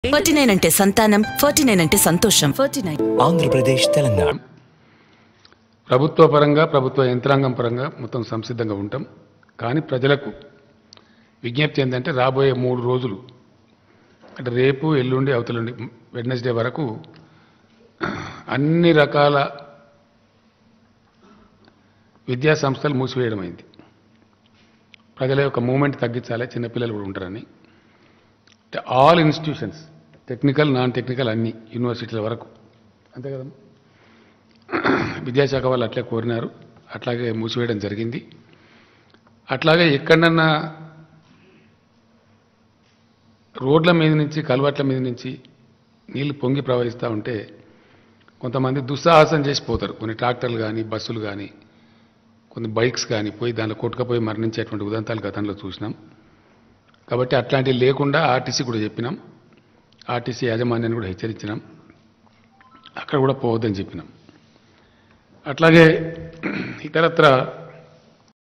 forty nine అంటే సంతానం forty nine అంటే సంతోషం ఫార్టీ నైన్ ఆంధ్రప్రదేశ్ తెలంగాణ ప్రభుత్వ పరంగా ప్రభుత్వ యంత్రాంగం పరంగా మొత్తం సంసిద్ధంగా ఉంటాం కానీ ప్రజలకు విజ్ఞప్తి ఏంటంటే రాబోయే మూడు రోజులు అంటే రేపు ఎల్లుండి అవతలుండి వెడ్నెస్డే వరకు అన్ని రకాల విద్యా సంస్థలు మూసివేయడం అయింది ప్రజల యొక్క మూమెంట్ తగ్గించాలి చిన్నపిల్లలు కూడా ఉంటారని అంటే all institutions technical non technical అన్ని యూనివర్సిటీల వరకు అంతే కదమ్మా విద్యాశాఖ వాళ్ళు అట్లే కోరినారు అట్లాగే మూసివేయడం జరిగింది అట్లాగే ఎక్కడన్నా రోడ్ల మీద నుంచి కలవట్ల మీద నుంచి నీళ్లు పొంగి ప్రవహిస్తూ ఉంటే కొంతమంది దుస్సాహసం చేసి పోతారు కొన్ని ట్రాక్టర్లు కానీ బస్సులు కానీ కొన్ని బైక్స్ కానీ పోయి దాంట్లో కొట్టుకపోయి మరణించేటువంటి ఉదంతాలు గతంలో చూసినాం కాబట్టి అట్లాంటివి లేకుండా ఆర్టీసీ కూడా చెప్పినాం ఆర్టీసీ యాజమాన్యాన్ని కూడా హెచ్చరించినాం అక్కడ కూడా పోవద్దని చెప్పినాం అట్లాగే ఇతరత్ర